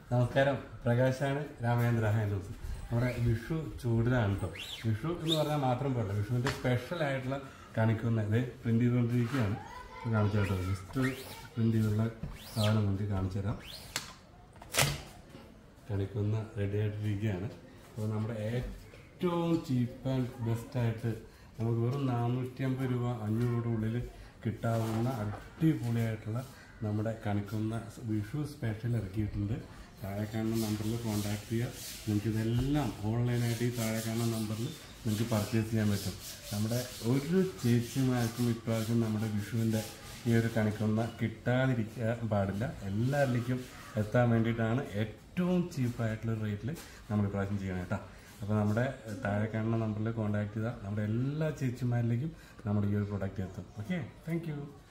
നമസ്കാരം പ്രകാശാണ് രാമചന്ദ്ര ഹാൻഡ്ലൂസ് നമ്മുടെ വിഷു ചൂടിലാണ് കേട്ടോ വിഷു എന്ന് പറഞ്ഞാൽ മാത്രം പോരല്ല വിഷുവിൻ്റെ സ്പെഷ്യൽ ആയിട്ടുള്ള കാണിക്കുന്ന ഇത് പ്രിന്റ് ചെയ്തുകൊണ്ടിരിക്കുകയാണ് ഇത് കാണിച്ചു കേട്ടോ ജസ്റ്റ് പ്രിന്റ് ചെയ്തുള്ള സാധനം കൊണ്ട് കാണിച്ചു തരാം കാണിക്കുന്ന റെഡി ആയിട്ടിരിക്കുകയാണ് അപ്പോൾ നമ്മുടെ ഏറ്റവും ചീപ്പ് ആൻഡ് ബെസ്റ്റ് ആയിട്ട് നമുക്ക് വെറും നാനൂറ്റി അമ്പത് രൂപ അഞ്ഞൂറ് ഉള്ളിൽ കിട്ടാവുന്ന അടിപൊളിയായിട്ടുള്ള നമ്മുടെ കണിക്കുന്ന വിഷു സ്പെഷ്യൽ ഇറക്കിയിട്ടുണ്ട് താഴെ കാണുന്ന നമ്പറിൽ കോൺടാക്ട് ചെയ്യുക നിങ്ങൾക്ക് ഇതെല്ലാം ഓൺലൈനായിട്ട് ഈ താഴെ കാണുന്ന നമ്പറിൽ നിങ്ങൾക്ക് പർച്ചേസ് ചെയ്യാൻ പറ്റും നമ്മുടെ ഒരു ചേച്ചിമാർക്കും ഇപ്രാവശ്യം നമ്മുടെ വിഷുവിൻ്റെ ഈ ഒരു കണിക്കൊന്ന കിട്ടാതിരിക്കാൻ പാടില്ല എല്ലാവരിലേക്കും എത്താൻ വേണ്ടിയിട്ടാണ് ഏറ്റവും ചീപ്പായിട്ടുള്ള റേറ്റിൽ നമ്മൾ ഇപ്രാവശ്യം ചെയ്യണം കേട്ടോ അപ്പോൾ നമ്മുടെ താഴെ കാണുന്ന നമ്പറിൽ കോൺടാക്ട് ചെയ്താൽ നമ്മുടെ എല്ലാ ചേച്ചിമാരിലേക്കും നമ്മുടെ ഈ ഒരു പ്രൊഡക്റ്റ് എത്തും ഓക്കെ താങ്ക്